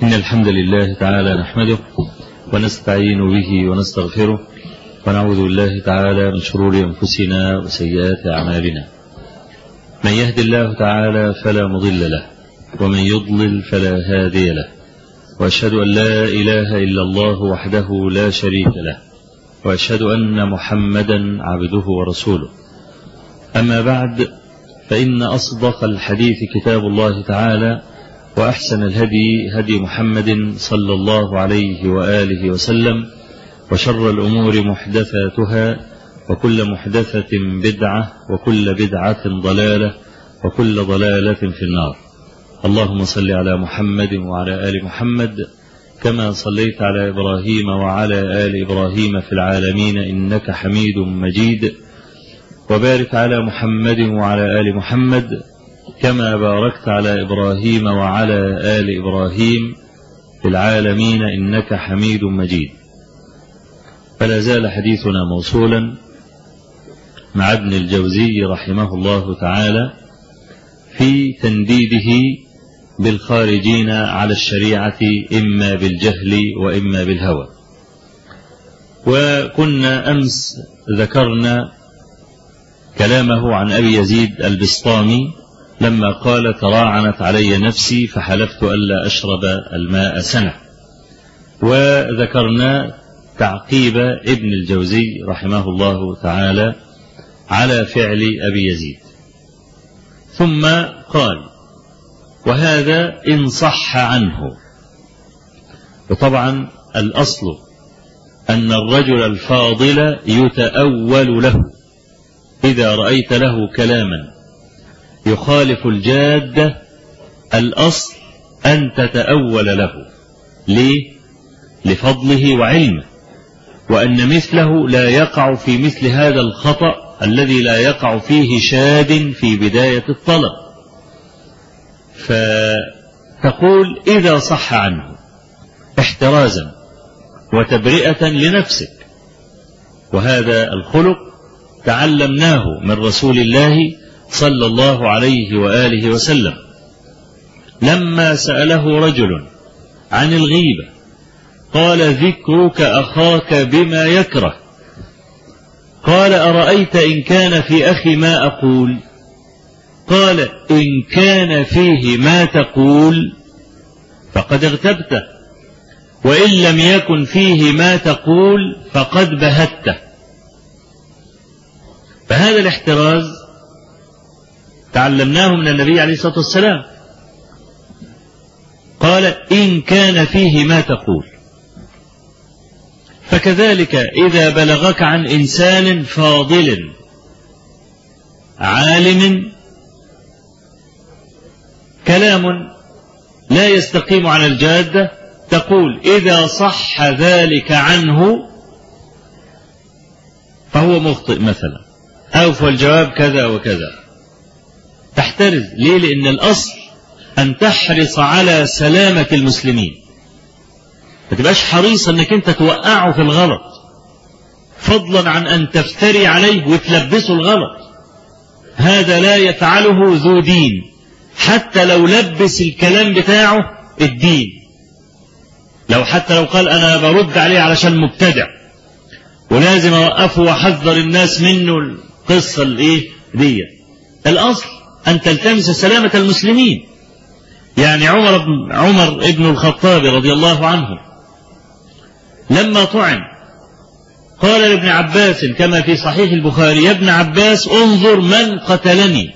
إن الحمد لله تعالى نحمده ونستعين به ونستغفره ونعوذ بالله تعالى من شرور أنفسنا وسيئات أعمالنا من يهد الله تعالى فلا مضل له ومن يضلل فلا هادي له وأشهد أن لا إله إلا الله وحده لا شريك له وأشهد أن محمدا عبده ورسوله أما بعد فإن أصدق الحديث كتاب الله تعالى وأحسن الهدي هدي محمد صلى الله عليه وآله وسلم وشر الأمور محدثاتها وكل محدثة بدعة وكل بدعة ضلالة وكل ضلالة في النار اللهم صل على محمد وعلى آل محمد كما صليت على إبراهيم وعلى آل إبراهيم في العالمين إنك حميد مجيد وبارك على محمد وعلى آل محمد كما باركت على إبراهيم وعلى آل إبراهيم في العالمين إنك حميد مجيد فلا زال حديثنا موصولا مع ابن الجوزي رحمه الله تعالى في تنديده بالخارجين على الشريعة إما بالجهل وإما بالهوى وكنا أمس ذكرنا كلامه عن أبي يزيد البسطامي لما قال تراعنت علي نفسي فحلفت ألا أشرب الماء سنة وذكرنا تعقيب ابن الجوزي رحمه الله تعالى على فعل أبي يزيد ثم قال وهذا إن صح عنه وطبعا الأصل أن الرجل الفاضل يتأول له إذا رأيت له كلاما يخالف الجادة الأصل أن تتأول له ليه؟ لفضله وعلمه وأن مثله لا يقع في مثل هذا الخطأ الذي لا يقع فيه شاد في بداية الطلب فتقول إذا صح عنه احترازا وتبرئة لنفسك وهذا الخلق تعلمناه من رسول الله صلى الله عليه وآله وسلم لما سأله رجل عن الغيبة قال ذكرك أخاك بما يكره قال أرأيت إن كان في أخي ما أقول قال إن كان فيه ما تقول فقد اغتبته وإن لم يكن فيه ما تقول فقد بهته فهذا الاحتراز تعلمناه من النبي عليه الصلاة والسلام قال إن كان فيه ما تقول فكذلك إذا بلغك عن إنسان فاضل عالم كلام لا يستقيم على الجادة تقول إذا صح ذلك عنه فهو مخطئ مثلا أو فالجواب كذا وكذا تحترز ليه لأن الأصل أن تحرص على سلامة المسلمين ما تبقاش حريص أنك أنت توقعه في الغلط فضلا عن أن تفتري عليه وتلبسه الغلط هذا لا يفعله ذو دين حتى لو لبس الكلام بتاعه الدين لو حتى لو قال أنا برد عليه علشان مبتدع ولازم أوقفه وأحذر الناس منه القصة الإيه دي الأصل أن تلتمس سلامة المسلمين يعني عمر بن عمر ابن الخطاب رضي الله عنه لما طعن قال لابن عباس كما في صحيح البخاري يا ابن عباس انظر من قتلني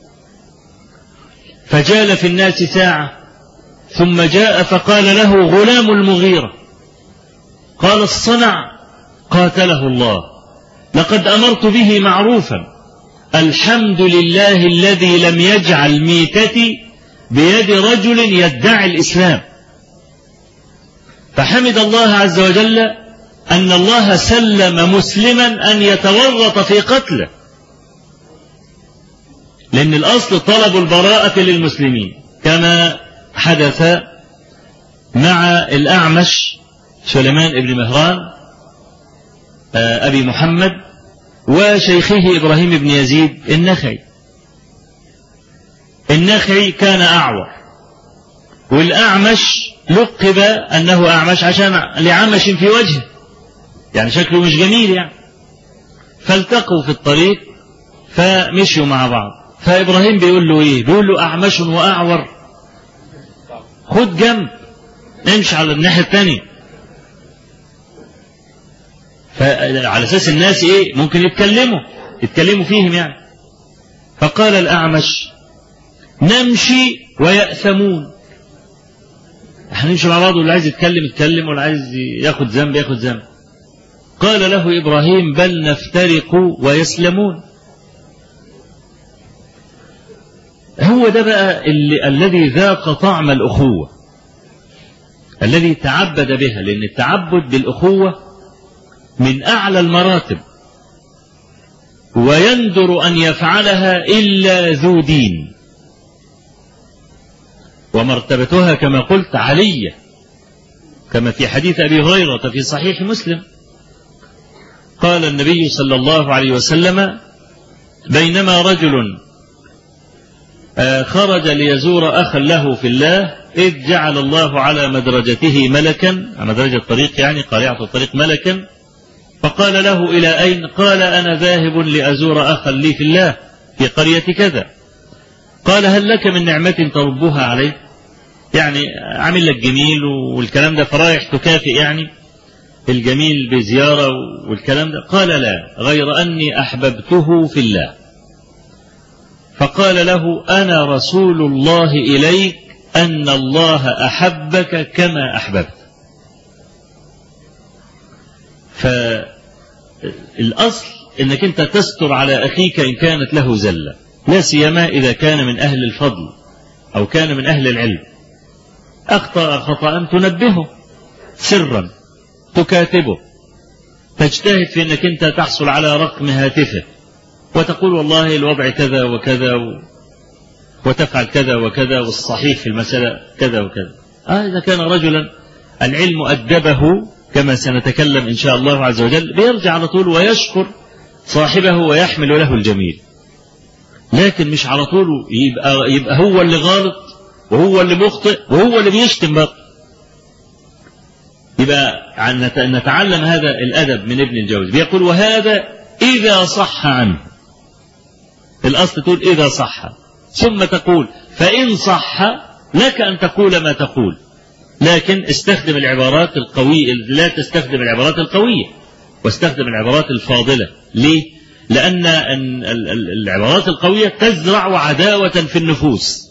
فجال في الناس ساعة ثم جاء فقال له غلام المغيرة قال الصنع قاتله الله لقد أمرت به معروفا الحمد لله الذي لم يجعل ميتتي بيد رجل يدعي الإسلام فحمد الله عز وجل أن الله سلم مسلما أن يتورط في قتله لأن الأصل طلب البراءة للمسلمين كما حدث مع الأعمش سليمان بن مهران أبي محمد وشيخه إبراهيم بن يزيد النخعي النخعي كان أعور والأعمش لقب أنه أعمش عشان لعمش في وجهه يعني شكله مش جميل يعني فالتقوا في الطريق فمشوا مع بعض فإبراهيم بيقول له إيه بيقول له أعمش وأعور خد جنب امشي على الناحية الثانية فعلى أساس الناس إيه ممكن يتكلموا يتكلموا فيهم يعني فقال الأعمش نمشي ويأثمون هنمشي مع بعض واللي عايز يتكلم يتكلم واللي عايز ياخد ذنب ياخد ذنب قال له إبراهيم بل نفترق ويسلمون هو ده بقى اللي الذي ذاق طعم الأخوة الذي تعبد بها لأن التعبد بالأخوة من أعلى المراتب ويندر أن يفعلها إلا ذو دين ومرتبتها كما قلت علية كما في حديث أبي هريرة في صحيح مسلم قال النبي صلى الله عليه وسلم بينما رجل خرج ليزور أخا له في الله إذ جعل الله على مدرجته ملكا على مدرجة الطريق يعني قارعة الطريق ملكا فقال له إلى أين قال أنا ذاهب لأزور أخا لي في الله في قرية كذا قال هل لك من نعمة تربها عليه يعني عامل لك جميل والكلام ده فرايح تكافئ يعني الجميل بزيارة والكلام ده قال لا غير أني أحببته في الله فقال له أنا رسول الله إليك أن الله أحبك كما أحببت فالأصل أنك أنت تستر على أخيك إن كانت له زلة لا سيما إذا كان من أهل الفضل أو كان من أهل العلم أخطأ خطأ تنبهه سرا تكاتبه تجتهد في أنك أنت تحصل على رقم هاتفه وتقول والله الوضع كذا وكذا و... وتفعل كذا وكذا والصحيح في المسألة كذا وكذا آه إذا كان رجلا العلم أدبه كما سنتكلم إن شاء الله عز وجل بيرجع على طول ويشكر صاحبه ويحمل له الجميل لكن مش على طول يبقى, يبقى هو اللي غلط وهو اللي مخطئ وهو اللي بيشتم بقى يبقى عن نتعلم هذا الأدب من ابن الجوزي بيقول وهذا إذا صح عنه الأصل تقول إذا صح ثم تقول فإن صح لك أن تقول ما تقول لكن استخدم العبارات القوية لا تستخدم العبارات القوية واستخدم العبارات الفاضلة ليه؟ لأن العبارات القوية تزرع عداوة في النفوس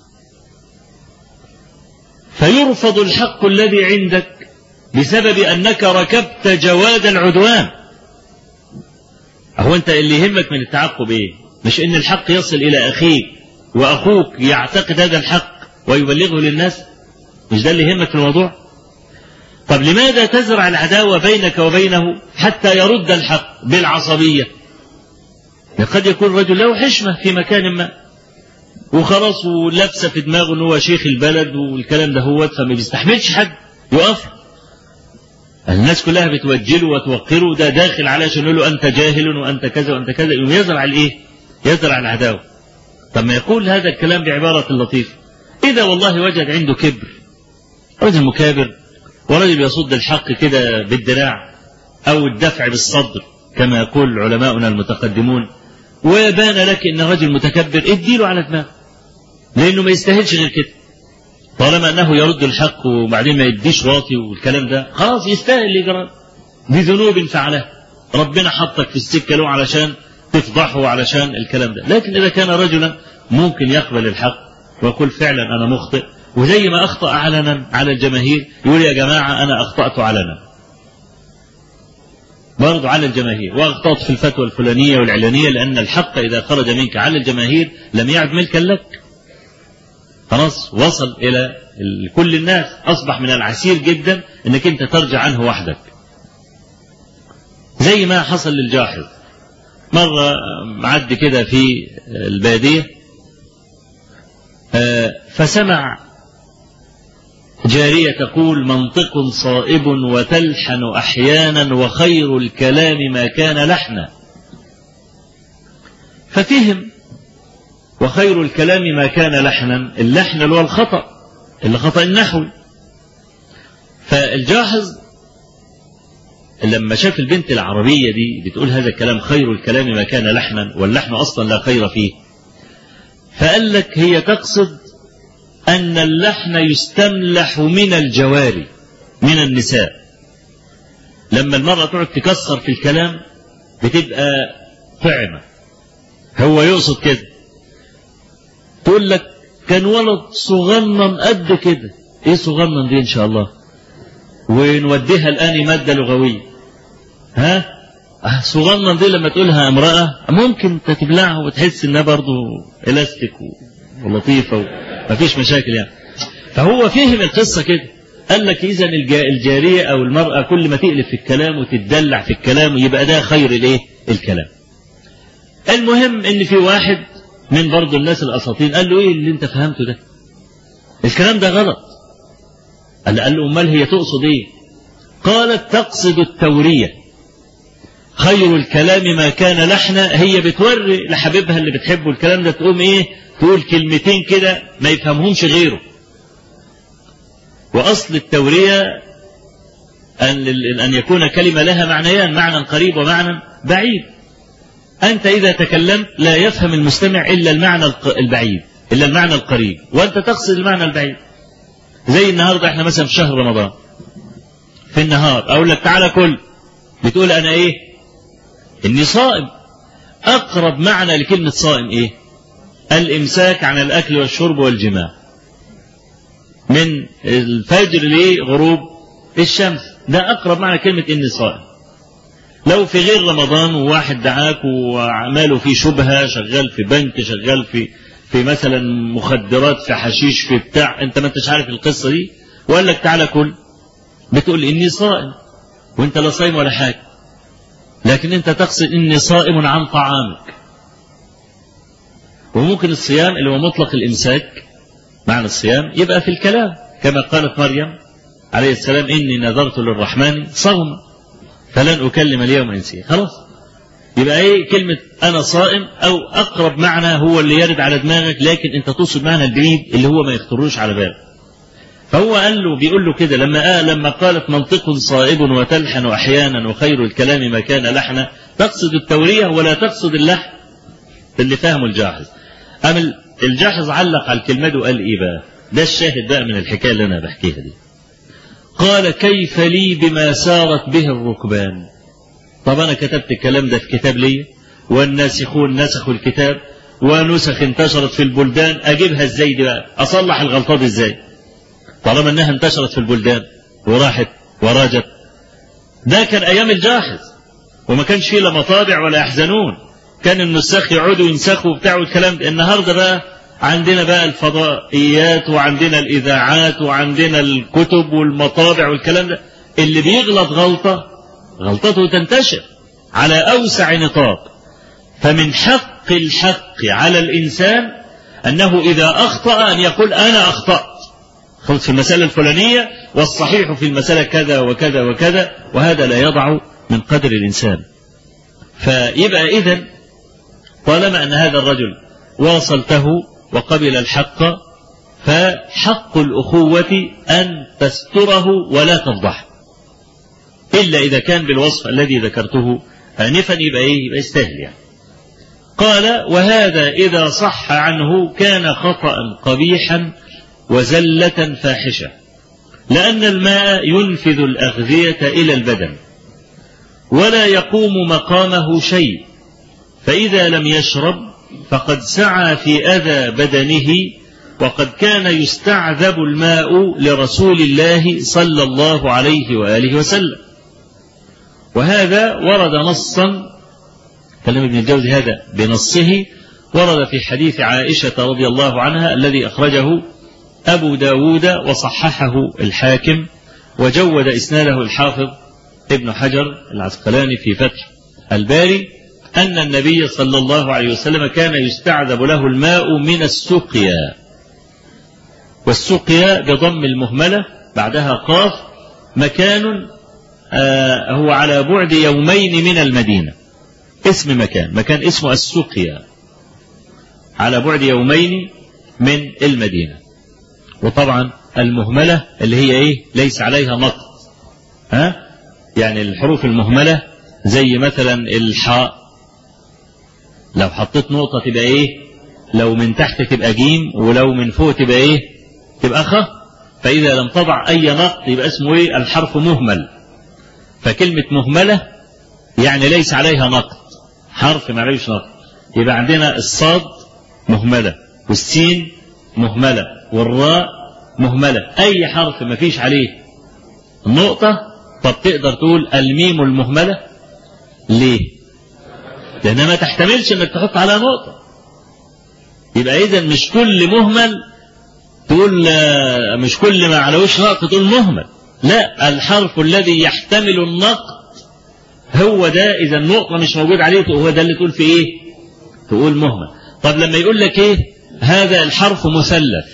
فيرفض الحق الذي عندك بسبب أنك ركبت جواد العدوان هو أنت اللي يهمك من التعقب إيه مش إن الحق يصل إلى أخيك وأخوك يعتقد هذا الحق ويبلغه للناس مش ده اللي يهمك في الموضوع طب لماذا تزرع العداوة بينك وبينه حتى يرد الحق بالعصبية قد يكون رجل له حشمة في مكان ما وخلاص ولابسه في دماغه ان هو شيخ البلد والكلام ده هو فما بيستحملش حد يقف الناس كلها بتوجله وتوقره ده داخل عليه عشان يقول له انت جاهل وانت كذا وانت كذا يقوم يزرع الايه؟ يزرع العداوه. طب ما يقول هذا الكلام بعباره لطيفه. اذا والله وجد عنده كبر رجل مكابر ورجل يصد الحق كده بالدراع او الدفع بالصدر كما يقول علماؤنا المتقدمون وبان لك ان رجل متكبر اديله على دماغه لانه ما يستاهلش غير كده طالما انه يرد الحق وبعدين ما يديش واطي والكلام ده خلاص يستاهل يجرى بذنوب فعلها ربنا حطك في السكه له علشان تفضحه علشان الكلام ده لكن اذا كان رجلا ممكن يقبل الحق ويقول فعلا انا مخطئ وزي ما اخطا علنا على الجماهير يقول يا جماعه انا اخطات علنا برضو على الجماهير واخطأت في الفتوى الفلانية والعلانية لأن الحق إذا خرج منك على الجماهير لم يعد ملكا لك خلاص وصل إلى كل الناس أصبح من العسير جدا أنك أنت ترجع عنه وحدك زي ما حصل للجاحظ مرة معدي كده في البادية فسمع جارية تقول منطق صائب وتلحن أحيانا وخير الكلام ما كان لحنا ففهم وخير الكلام ما كان لحنا اللحن اللي هو الخطأ اللي خطأ النحو فالجاحظ لما شاف البنت العربية دي بتقول هذا الكلام خير الكلام ما كان لحنا واللحن أصلا لا خير فيه فقال لك هي تقصد أن اللحن يستملح من الجواري من النساء لما المرأة تقعد تكسر في الكلام بتبقى طعمة هو يقصد كده تقول لك كان ولد صغنن قد كده ايه صغنن دي ان شاء الله ونوديها الان ماده لغويه ها آه صغنن دي لما تقولها امراه ممكن تبلعها وتحس انها برضه الاستيك ولطيفه ومفيش مشاكل يعني فهو فهم القصه كده قال لك اذا الجاريه او المراه كل ما تقلب في الكلام وتتدلع في الكلام يبقى ده خير الايه الكلام المهم ان في واحد من برضه الناس الاساطين قال له ايه اللي انت فهمته ده الكلام ده غلط قال قال له امال هي تقصد ايه قالت تقصد التوريه خير الكلام ما كان لحنا هي بتوري لحبيبها اللي بتحبه الكلام ده تقوم ايه تقول كلمتين كده ما يفهمهمش غيره واصل التوريه ان ان يكون كلمه لها معنيان معنى قريب ومعنى بعيد أنت إذا تكلمت لا يفهم المستمع إلا المعنى البعيد إلا المعنى القريب وأنت تقصد المعنى البعيد زي النهاردة احنا مثلا في شهر رمضان في النهار أقول لك تعالى كل بتقول أنا إيه إني صائم أقرب معنى لكلمة صائم إيه الإمساك عن الأكل والشرب والجماع من الفجر لغروب الشمس ده أقرب معنى كلمة إني صائم لو في غير رمضان وواحد دعاك وعماله في شبهة شغال في بنك شغال في في مثلا مخدرات في حشيش في بتاع انت ما انتش عارف القصة دي وقال لك تعالى كل بتقول اني صائم وانت لا صايم ولا حاجة لكن انت تقصد اني صائم عن طعامك وممكن الصيام اللي هو مطلق الامساك معنى الصيام يبقى في الكلام كما قالت مريم عليه السلام اني نذرت للرحمن صوما فلن أكلم اليوم إنسيا خلاص يبقى ايه كلمة أنا صائم أو أقرب معنى هو اللي يرد على دماغك لكن أنت تقصد معنى البعيد اللي هو ما يخطروش على بالك فهو قال له بيقول له كده لما آه لما قالت منطق صائب وتلحن أحيانا وخير الكلام ما كان لحنا تقصد التورية ولا تقصد اللحن اللي فهمه الجاحظ أم الجاحظ علق على الكلمة دي وقال إيه بقى ده الشاهد بقى من الحكاية اللي أنا بحكيها دي قال كيف لي بما سارت به الركبان طب أنا كتبت الكلام ده في كتاب لي والناسخون نسخوا الكتاب ونسخ انتشرت في البلدان أجيبها ازاي دي بقى أصلح الغلطات ازاي طالما أنها انتشرت في البلدان وراحت وراجت ده كان أيام الجاحظ وما كانش فيه لا مطابع ولا يحزنون كان النساخ يقعدوا ينسخوا بتاع الكلام ده النهارده بقى عندنا بقى الفضائيات وعندنا الإذاعات وعندنا الكتب والمطابع والكلام ده اللي بيغلط غلطة غلطته تنتشر على أوسع نطاق فمن حق الحق على الإنسان أنه إذا أخطأ أن يقول أنا أخطأت خلص في المسألة الفلانية والصحيح في المسألة كذا وكذا وكذا وهذا لا يضع من قدر الإنسان فيبقى إذا طالما أن هذا الرجل واصلته وقبل الحق فحق الأخوة أن تستره ولا تفضحه إلا إذا كان بالوصف الذي ذكرته آنفا يبقى إيه يبقى يستاهل يعني قال وهذا إذا صح عنه كان خطأ قبيحا وزلة فاحشة لأن الماء ينفذ الأغذية إلى البدن ولا يقوم مقامه شيء فإذا لم يشرب فقد سعى في أذى بدنه وقد كان يستعذب الماء لرسول الله صلى الله عليه وآله وسلم وهذا ورد نصا كلام ابن الجوزي هذا بنصه ورد في حديث عائشة رضي الله عنها الذي أخرجه أبو داود وصححه الحاكم وجود إسناده الحافظ ابن حجر العسقلاني في فتح الباري أن النبي صلى الله عليه وسلم كان يستعذب له الماء من السقيا والسقيا بضم المهملة بعدها قاف مكان آه هو على بعد يومين من المدينة اسم مكان مكان اسمه السقيا على بعد يومين من المدينة وطبعا المهملة اللي هي إيه ليس عليها نقط ها يعني الحروف المهملة زي مثلا الحاء لو حطيت نقطة تبقى إيه لو من تحت تبقى جيم ولو من فوق تبقى إيه تبقى خ فإذا لم تضع أي نقط يبقى اسمه إيه الحرف مهمل فكلمة مهملة يعني ليس عليها نقط حرف ما عليهش نقط يبقى عندنا الصاد مهملة والسين مهملة والراء مهملة أي حرف ما فيش عليه نقطة طب تقدر تقول الميم المهملة ليه؟ لأنها ما تحتملش إنك تحط عليها نقطة يبقى إذا مش كل مهمل تقول مش كل ما عليهوش نقط تقول مهمل لا الحرف الذي يحتمل النقط هو ده إذا النقطة مش موجود عليه هو ده اللي تقول في إيه؟ تقول مهمل طب لما يقول لك إيه؟ هذا الحرف مثلث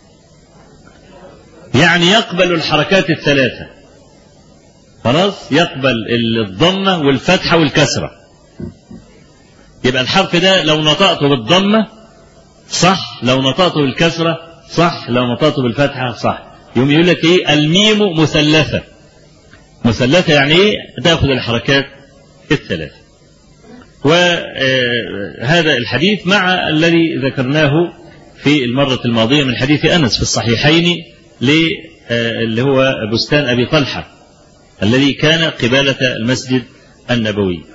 يعني يقبل الحركات الثلاثة خلاص يقبل الضمة والفتحة والكسرة يبقى الحرف ده لو نطقته بالضمة صح لو نطقته بالكسرة صح لو نطقته بالفتحة صح يوم يقول لك ايه الميم مثلثة مثلثة يعني ايه تأخذ الحركات الثلاثة وهذا الحديث مع الذي ذكرناه في المرة الماضية من حديث أنس في الصحيحين اللي هو بستان أبي طلحة الذي كان قبالة المسجد النبوي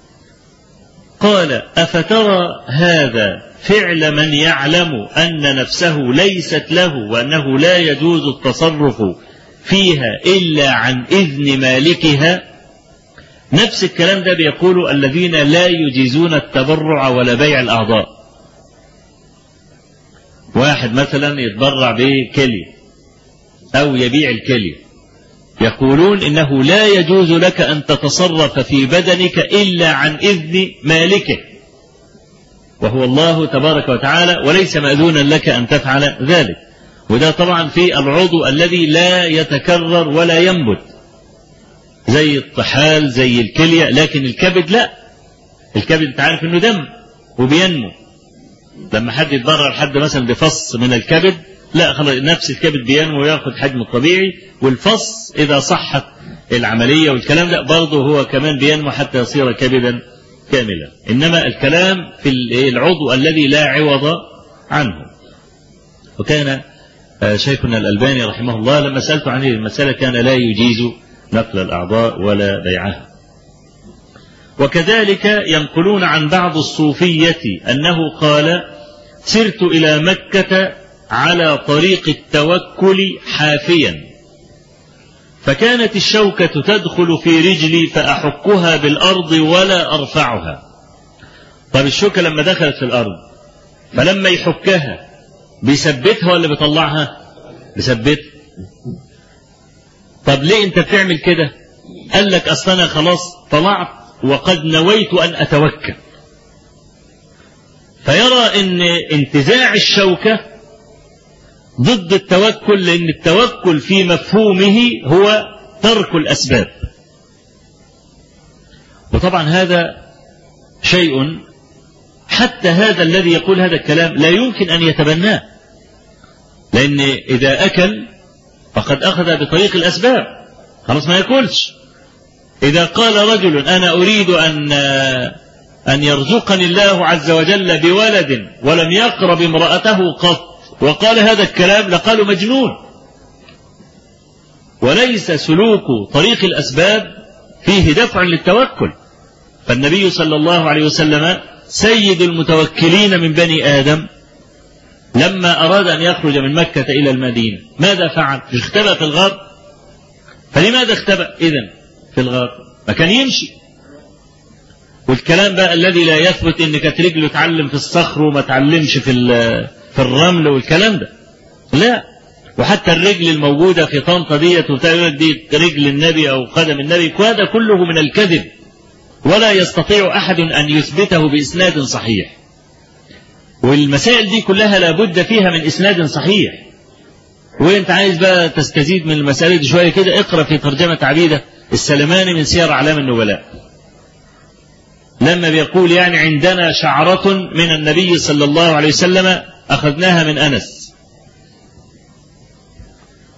قال أفترى هذا فعل من يعلم أن نفسه ليست له وأنه لا يجوز التصرف فيها إلا عن إذن مالكها نفس الكلام ده بيقول الذين لا يجيزون التبرع ولا بيع الأعضاء واحد مثلا يتبرع بكلي أو يبيع الكلي يقولون إنه لا يجوز لك أن تتصرف في بدنك إلا عن إذن مالكه وهو الله تبارك وتعالى وليس مأذونا لك أن تفعل ذلك وده طبعا في العضو الذي لا يتكرر ولا ينبت زي الطحال زي الكلية لكن الكبد لا الكبد انت عارف انه دم وبينمو لما حد يتبرع لحد مثلا بفص من الكبد لا خلاص نفس الكبد بينمو وياخد حجمه الطبيعي والفص اذا صحت العمليه والكلام ده برضه هو كمان بينمو حتى يصير كبدا كاملا انما الكلام في العضو الذي لا عوض عنه وكان شيخنا الالباني رحمه الله لما سالته عن هذه المساله كان لا يجيز نقل الاعضاء ولا بيعها وكذلك ينقلون عن بعض الصوفيه انه قال سرت الى مكه على طريق التوكل حافيا فكانت الشوكة تدخل في رجلي فأحكها بالأرض ولا أرفعها طب الشوكة لما دخلت في الأرض فلما يحكها بيثبتها ولا بيطلعها بيثبتها طب ليه انت بتعمل كده قال لك اصل انا خلاص طلعت وقد نويت ان اتوكل فيرى ان انتزاع الشوكه ضد التوكل لأن التوكل في مفهومه هو ترك الأسباب وطبعا هذا شيء حتى هذا الذي يقول هذا الكلام لا يمكن أن يتبناه لأن إذا أكل فقد أخذ بطريق الأسباب خلاص ما يأكلش إذا قال رجل أنا أريد أن أن يرزقني الله عز وجل بولد ولم يقرب امرأته قط وقال هذا الكلام لقالوا مجنون وليس سلوك طريق الأسباب فيه دفع للتوكل فالنبي صلى الله عليه وسلم سيد المتوكلين من بني آدم لما أراد أن يخرج من مكة إلى المدينة ماذا فعل؟ اختبأ في الغار فلماذا اختبأ إذن في الغار؟ ما كان يمشي والكلام بقى الذي لا يثبت ان كانت رجله اتعلم في الصخر وما اتعلمش في في الرمل والكلام ده لا وحتى الرجل الموجودة في طنطا ديت وتقول دي رجل النبي أو قدم النبي وهذا كله من الكذب ولا يستطيع أحد أن يثبته بإسناد صحيح والمسائل دي كلها لابد فيها من إسناد صحيح وانت عايز بقى تستزيد من المسائل دي شوية كده اقرأ في ترجمة عبيدة السلماني من سير أعلام النبلاء لما بيقول يعني عندنا شعرة من النبي صلى الله عليه وسلم أخذناها من أنس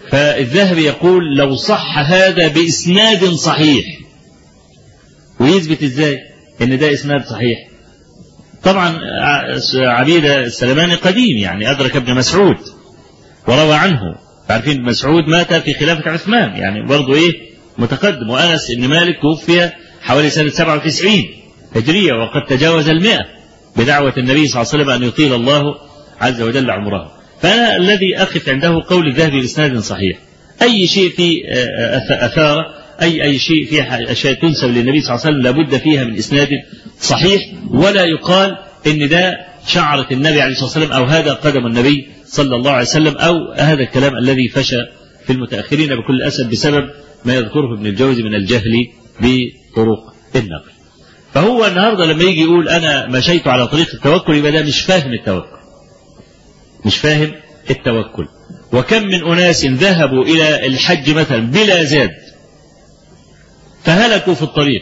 فالذهبي يقول لو صح هذا بإسناد صحيح ويثبت ازاي ان ده اسناد صحيح طبعا عبيدة السلماني قديم يعني أدرك ابن مسعود وروى عنه عارفين ابن مسعود مات في خلافة عثمان يعني برضه إيه متقدم وأنس بن مالك توفي حوالي سنة 97 هجرية وقد تجاوز المئة بدعوة النبي صلى الله عليه وسلم أن يطيل الله عز وجل عمره فأنا الذي أقف عنده قول الذهبي بإسناد صحيح أي شيء في أثار أي أي شيء فيها أشياء تنسب للنبي صلى الله عليه وسلم لابد فيها من إسناد صحيح ولا يقال إن ده شعرة النبي عليه الصلاة والسلام أو هذا قدم النبي صلى الله عليه وسلم أو هذا الكلام الذي فشى في المتأخرين بكل أسف بسبب ما يذكره ابن الجوزي من الجهل بطرق النقل فهو النهارده لما يجي يقول أنا مشيت على طريق التوكل يبقى ده مش فاهم التوكل مش فاهم التوكل وكم من أناس ذهبوا إلى الحج مثلا بلا زاد فهلكوا في الطريق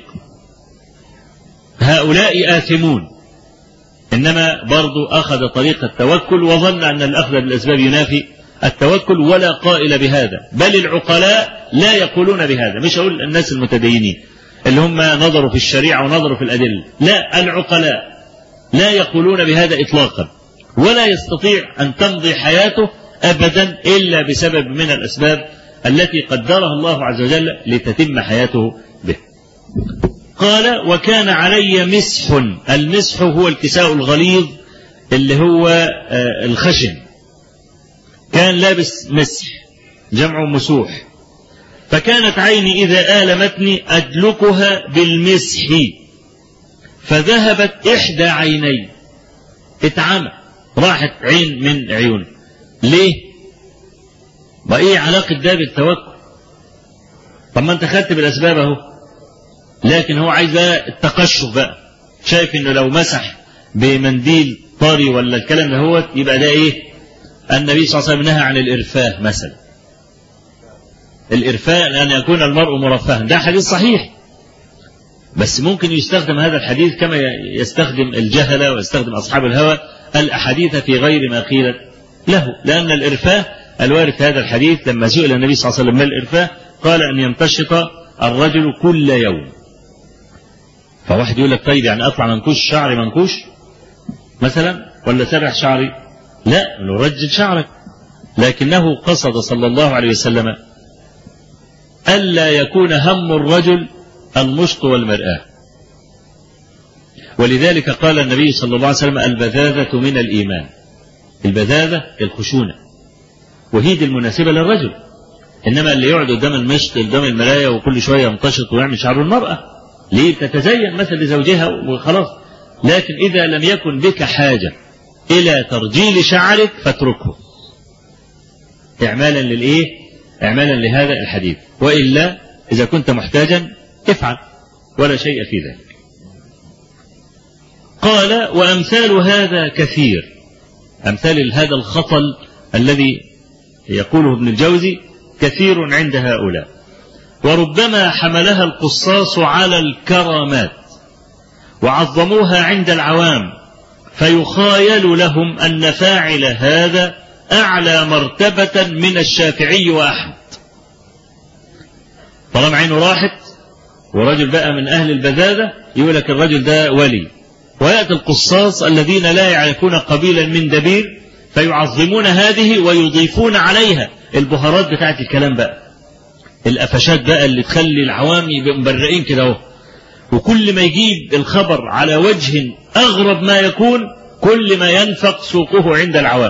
هؤلاء آثمون إنما برضو أخذ طريق التوكل وظن أن الأخذ بالأسباب ينافي التوكل ولا قائل بهذا بل العقلاء لا يقولون بهذا مش أقول الناس المتدينين اللي هم نظروا في الشريعة ونظروا في الأدلة لا العقلاء لا يقولون بهذا إطلاقا ولا يستطيع أن تمضي حياته أبدا إلا بسبب من الأسباب التي قدرها الله عز وجل لتتم حياته به قال وكان علي مسح المسح هو الكساء الغليظ اللي هو الخشن كان لابس مسح جمع مسوح فكانت عيني إذا آلمتني أدلكها بالمسح فذهبت إحدى عيني اتعمى راحت عين من عيون ليه ما ايه علاقة ده بالتوكل طب ما انت خدت بالاسباب اهو لكن هو عايز بقى التقشف بقى شايف انه لو مسح بمنديل طري ولا الكلام ده هو يبقى ده ايه النبي صلى الله عليه وسلم نهى عن الارفاه مثلا الارفاء ان يكون المرء مرفها ده حديث صحيح بس ممكن يستخدم هذا الحديث كما يستخدم الجهلة ويستخدم أصحاب الهوى الأحاديث في غير ما قيل له لأن الإرفاء الوارد في هذا الحديث لما سئل النبي صلى الله عليه وسلم ما الإرفاء قال أن يمتشط الرجل كل يوم فواحد يقول لك طيب يعني أطلع منكوش شعري منكوش مثلا ولا سرح شعري لا نرجل شعرك لكنه قصد صلى الله عليه وسلم ألا يكون هم الرجل المشط والمرآة ولذلك قال النبي صلى الله عليه وسلم البذاذة من الإيمان البذاذة الخشونة وهي دي المناسبة للرجل إنما اللي يقعد قدام المشط قدام المراية وكل شوية يمتشط ويعمل شعر المرأة ليه تتزين مثل لزوجها وخلاص لكن إذا لم يكن بك حاجة إلى ترجيل شعرك فاتركه إعمالا للإيه إعمالا لهذا الحديث وإلا إذا كنت محتاجا افعل ولا شيء في ذلك قال وأمثال هذا كثير أمثال هذا الخطل الذي يقوله ابن الجوزي كثير عند هؤلاء وربما حملها القصاص على الكرامات وعظموها عند العوام فيخايل لهم أن فاعل هذا أعلى مرتبة من الشافعي وأحمد طالما عينه راحت ورجل بقى من أهل البذاذة يقول لك الرجل ده ولي ويأتي القصاص الذين لا يعرفون قبيلا من دبير فيعظمون هذه ويضيفون عليها البهارات بتاعت الكلام بقى القفشات بقى اللي تخلي العوام يبقوا مبرئين كده اهو وكل ما يجيب الخبر على وجه أغرب ما يكون كل ما ينفق سوقه عند العوام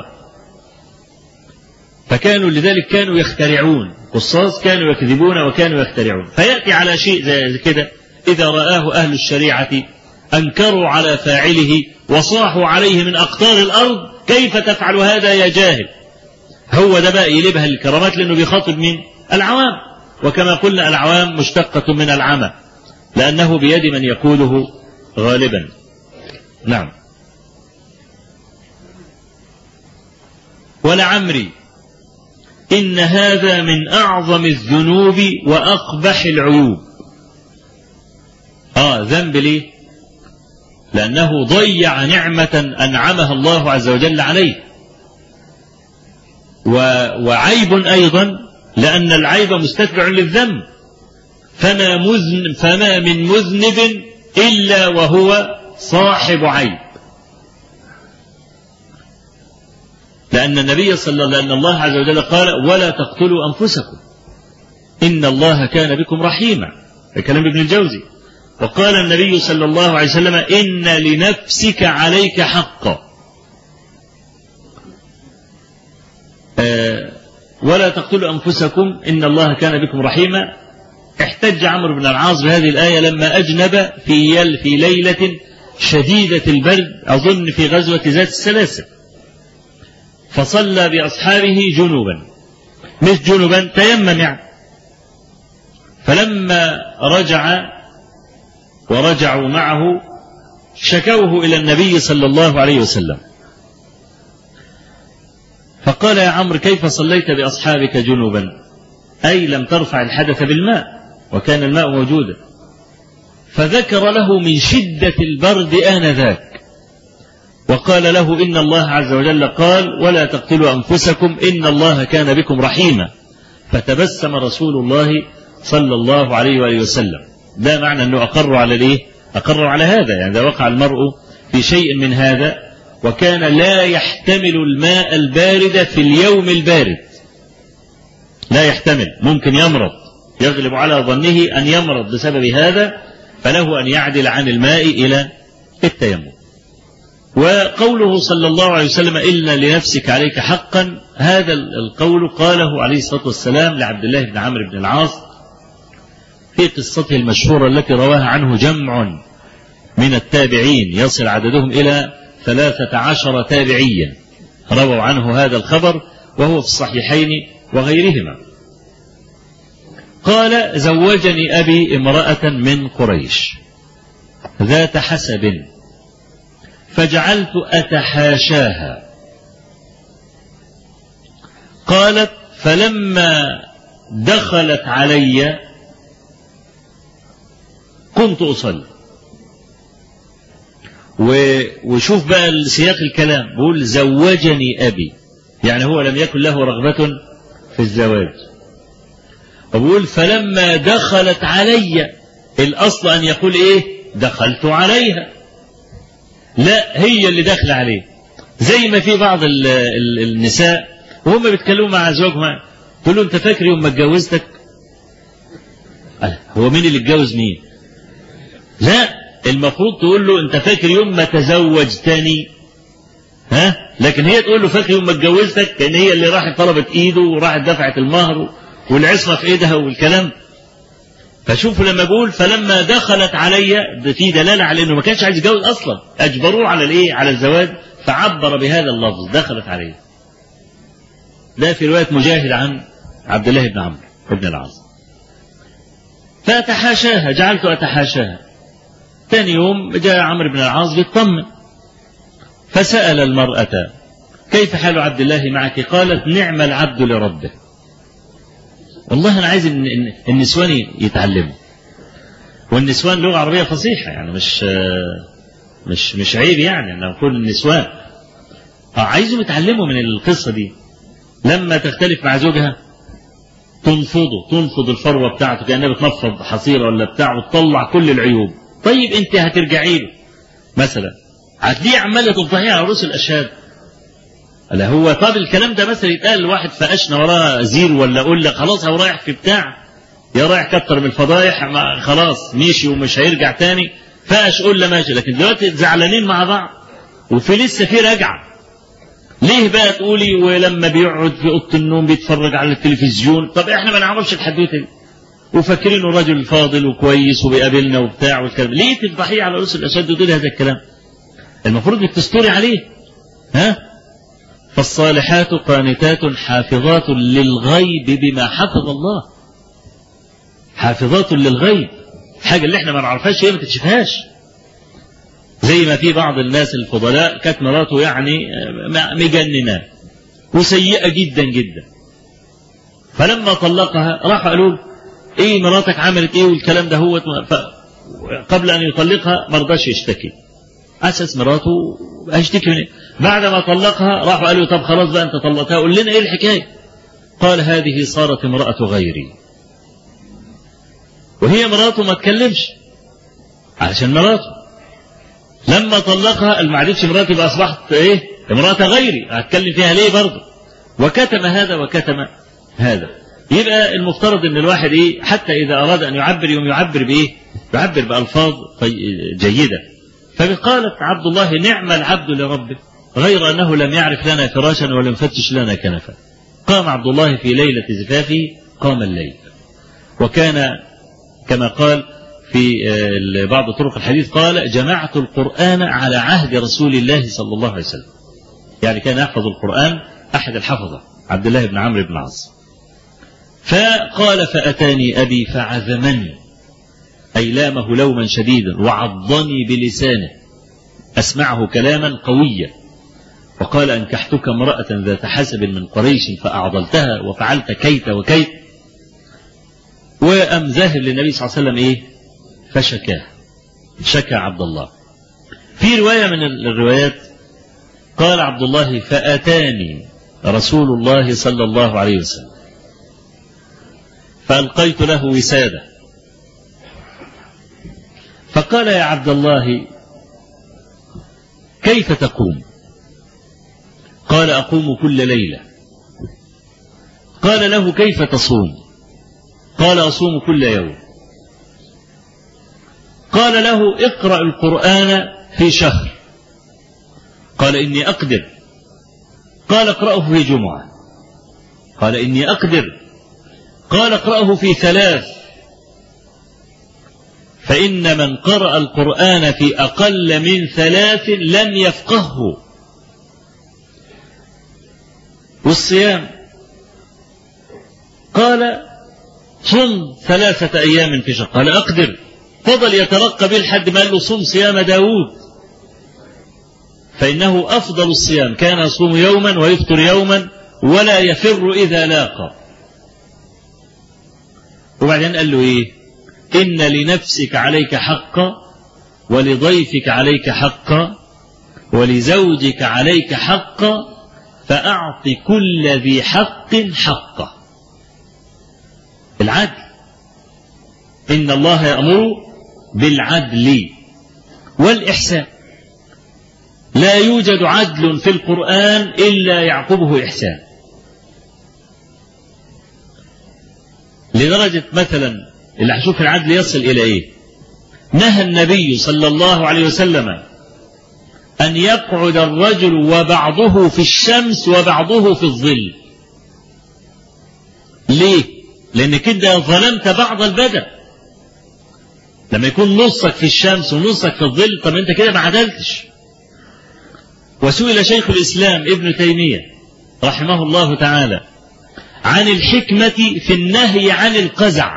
فكانوا لذلك كانوا يخترعون قصاص كانوا يكذبون وكانوا يخترعون فيأتي على شيء زي كده إذا رآه أهل الشريعة أنكروا على فاعله وصاحوا عليه من أقطار الأرض كيف تفعل هذا يا جاهل هو ده بقى يلبها الكرامات لأنه بيخاطب مين العوام وكما قلنا العوام مشتقة من العمى لأنه بيد من يقوله غالبا نعم ولعمري إن هذا من أعظم الذنوب وأقبح العيوب آه ذنب ليه لأنه ضيع نعمة أنعمها الله عز وجل عليه و... وعيب أيضا لأن العيب مستتبع للذنب فما, مذن فما من مذنب إلا وهو صاحب عيب لأن النبي صلى الله لأن الله عز وجل قال ولا تقتلوا أنفسكم إن الله كان بكم رحيما كلام ابن الجوزي وقال النبي صلى الله عليه وسلم إن لنفسك عليك حقا آه ولا تقتلوا أنفسكم إن الله كان بكم رحيما احتج عمرو بن العاص بهذه الآية لما أجنب في يل في ليلة شديدة البرد أظن في غزوة ذات السلاسل فصلى بأصحابه جنوبا مش جنوبا تيمم يعني فلما رجع ورجعوا معه شكوه إلى النبي صلى الله عليه وسلم فقال يا عمرو كيف صليت بأصحابك جنوبا أي لم ترفع الحدث بالماء وكان الماء موجودا فذكر له من شدة البرد آنذاك وقال له إن الله عز وجل قال ولا تقتلوا أنفسكم إن الله كان بكم رحيما فتبسم رسول الله صلى الله عليه وآله وسلم ده معنى أنه أقر على الإيه أقر على هذا يعني إذا وقع المرء في شيء من هذا وكان لا يحتمل الماء البارد في اليوم البارد لا يحتمل ممكن يمرض يغلب على ظنه أن يمرض بسبب هذا فله أن يعدل عن الماء إلى التيمم وقوله صلى الله عليه وسلم إن لنفسك عليك حقا هذا القول قاله عليه الصلاة والسلام لعبد الله بن عمرو بن العاص في قصته المشهورة التي رواها عنه جمع من التابعين يصل عددهم إلى ثلاثة عشر تابعيا رووا عنه هذا الخبر وهو في الصحيحين وغيرهما قال زوجني أبي امرأة من قريش ذات حسب فجعلت أتحاشاها قالت فلما دخلت علي كنت أصلي وشوف بقى سياق الكلام بيقول زوجني أبي يعني هو لم يكن له رغبة في الزواج وبيقول فلما دخلت علي الأصل أن يقول إيه دخلت عليها لا هي اللي داخله عليه زي ما في بعض ال ال النساء وهم بيتكلموا مع ازواجهم تقول له انت فاكر يوم ما اتجوزتك هو مين اللي اتجوز مين لا المفروض تقول له انت فاكر يوم ما تزوجتني ها لكن هي تقول له فاكر يوم ما اتجوزتك كان هي اللي راحت طلبت ايده وراحت دفعت المهر والعصمه في ايدها والكلام فشوفوا لما بقول فلما دخلت علي ده في دلاله على انه ما كانش عايز يتجوز اصلا اجبروه على الايه على الزواج فعبر بهذا اللفظ دخلت عليه ده في روايه مجاهد عن عبد الله بن عمرو بن العاص فأتحاشاها جعلت أتحاشاها ثاني يوم جاء عمرو بن العاص بيطمن فسأل المرأة كيف حال عبد الله معك قالت نعم العبد لربه والله أنا عايز إن النسوان يتعلموا والنسوان لغة عربية فصيحة يعني مش مش مش عيب يعني أن نقول النسوان عايزهم يتعلموا من القصة دي لما تختلف مع زوجها تنفضه تنفض الفروة بتاعته كأنها بتنفض حصيرة ولا بتاع وتطلع كل العيوب طيب انت هترجعي له مثلا هتلاقيه عماله تفضحيه على رؤوس الاشهاد لا هو طب الكلام ده مثلا يتقال لواحد فقشنا وراه زير ولا اقول لك خلاص هو رايح في بتاع يا رايح كتر من الفضايح ما خلاص مشي ومش هيرجع تاني فقش قول له ماشي لكن دلوقتي زعلانين مع بعض وفي لسه في رجعه ليه بقى تقولي ولما بيقعد في اوضه النوم بيتفرج على التلفزيون طب احنا ما نعرفش الحدوته دي وفاكرينه راجل فاضل وكويس وبيقابلنا وبتاع والكلام ليه تفضحيه على رؤوس الاشد وتقولي هذا الكلام المفروض انك تستوري عليه ها فالصالحات قانتات حافظات للغيب بما حفظ الله حافظات للغيب الحاجة اللي احنا ما نعرفهاش هي ما تكشفهاش زي ما في بعض الناس الفضلاء كانت مراته يعني مجننة وسيئة جدا جدا فلما طلقها راحوا قالوا له ايه مراتك عملت ايه والكلام ده هو قبل ان يطلقها ما رضاش يشتكي اسس مراته هيشتكي من ايه بعد ما طلقها راحوا قالوا طب خلاص بقى انت طلقتها قول لنا ايه الحكايه قال هذه صارت امرأة غيري وهي مراته ما تكلمش علشان مراته لما طلقها ما عادتش مراتي يبقى اصبحت ايه امراه غيري هتكلم فيها ليه برضه وكتم هذا وكتم هذا يبقى المفترض ان الواحد ايه حتى اذا اراد ان يعبر يوم يعبر بايه يعبر بالفاظ جيده فقالت عبد الله نعم العبد لربه غير انه لم يعرف لنا فراشا ولم يفتش لنا كنفا قام عبد الله في ليله زفافه قام الليل وكان كما قال في بعض طرق الحديث قال جمعت القرآن على عهد رسول الله صلى الله عليه وسلم يعني كان يحفظ القرآن أحد الحفظة عبد الله بن عمرو بن العاص فقال فأتاني أبي فعذمني أي لامه لوما شديدا وعضني بلسانه أسمعه كلاما قويا وقال أنكحتك امرأة ذات حسب من قريش فأعضلتها وفعلت كيت وكيت وأم ذاهب للنبي صلى الله عليه وسلم إيه فشكاه شكى عبد الله في رواية من الروايات قال عبد الله فأتاني رسول الله صلى الله عليه وسلم فألقيت له وسادة فقال يا عبد الله كيف تقوم قال أقوم كل ليلة قال له كيف تصوم قال أصوم كل يوم قال له اقرأ القرآن في شهر قال إني أقدر قال اقرأه في جمعة قال إني أقدر قال اقرأه في ثلاث فإن من قرأ القرآن في أقل من ثلاث لم يفقهه والصيام قال صم ثلاثة أيام في شهر قال أقدر فضل يترقى به لحد ما قال له صم صيام داود فإنه أفضل الصيام كان يصوم يوما ويفطر يوما ولا يفر إذا لاقى وبعدين قال له إيه إن لنفسك عليك حقا ولضيفك عليك حقا ولزوجك عليك حقا فأعط كل ذي حق حقه العدل إن الله يأمر بالعدل والإحسان لا يوجد عدل في القرآن إلا يعقبه إحسان لدرجة مثلا اللي هشوف العدل يصل إلى إيه نهى النبي صلى الله عليه وسلم أن يقعد الرجل وبعضه في الشمس وبعضه في الظل ليه لأن كده ظلمت بعض البدن لما يكون نصك في الشمس ونصك في الظل طب انت كده ما عدلتش وسئل شيخ الاسلام ابن تيميه رحمه الله تعالى عن الحكمه في النهي عن القزع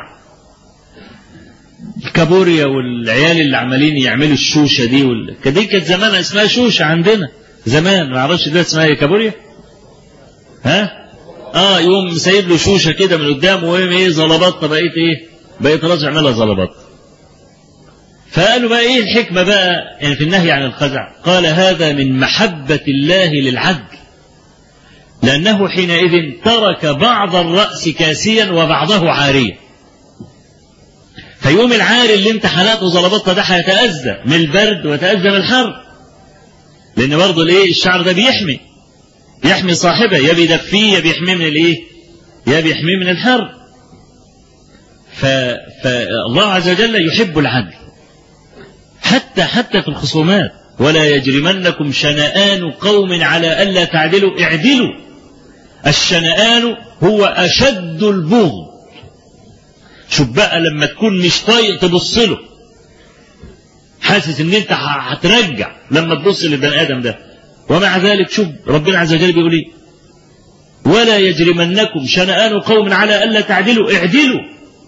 الكابوريا والعيال اللي عمالين يعملوا الشوشه دي وال... دي كانت زمان اسمها شوشه عندنا زمان ما اعرفش دلوقتي اسمها ايه كابوريا ها اه يقوم سايب له شوشه كده من قدام وهي ايه زلبطه بقيت ايه بقيت راجع يعملها زلبطه فقالوا بقى ايه الحكمة بقى يعني في النهي عن الخزع قال هذا من محبة الله للعدل لأنه حينئذ ترك بعض الرأس كاسيا وبعضه عاريا فيوم العاري اللي انت حلقته وظلبطه ده هيتأذى من البرد ويتأذى من الحر لأن برضه الايه الشعر ده بيحمي يحمي صاحبه يا بيدفيه يا بيحميه من الايه يا بيحميه من الحر فالله عز وجل يحب العدل حتى حتى في الخصومات ولا يجرمنكم شنآن قوم على ألا تعدلوا اعدلوا الشنآن هو أشد البغض شوف بقى لما تكون مش طايق تبص له حاسس ان انت هترجع لما تبص للبني ادم ده ومع ذلك شوف ربنا عز وجل بيقول ايه ولا يجرمنكم شنآن قوم على ألا تعدلوا اعدلوا